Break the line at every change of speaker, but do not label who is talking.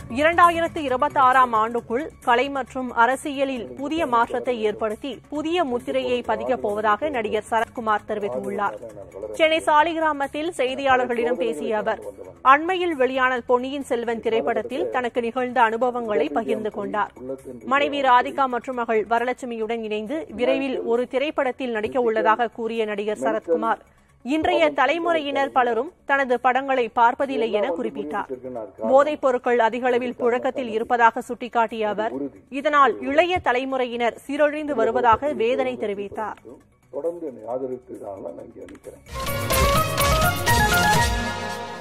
இரண்டாயிரத்து இருபத்தி ஆறாம் ஆண்டுக்குள் கலை மற்றும் அரசியலில் புதிய மாற்றத்தை ஏற்படுத்தி புதிய முத்திரையை பதிக்கப் போவதாக நடிகர் சரத்குமார் தெரிவித்துள்ளார் சென்னை சாலிகிராமத்தில் செய்தியாளர்களிடம் பேசிய அவர் அண்மையில் வெளியான பொன்னியின் செல்வன் திரைப்படத்தில் தனக்கு நிகழ்ந்த அனுபவங்களை பகிர்ந்து கொண்டார் மனைவி ராதிகா மற்றும் மகள் வரலட்சுமியுடன் இணைந்து விரைவில் ஒரு திரைப்படத்தில் நடிக்க உள்ளதாக கூறிய நடிகர் சரத்குமார் இன்றைய தலைமுறையினர் பலரும் தனது படங்களை பார்ப்பதில்லை என குறிப்பிட்டார் போதைப் பொருட்கள் அதிகளவில் புழக்கத்தில் இருப்பதாக சுட்டிக்காட்டிய அவர் இதனால் இளைய தலைமுறையினர் சீரழிந்து வருவதாக வேதனை தெரிவித்தார்
தொடர்ந்து என்னை ஆதரித்ததால நான் இங்கே நிற்கிறேன்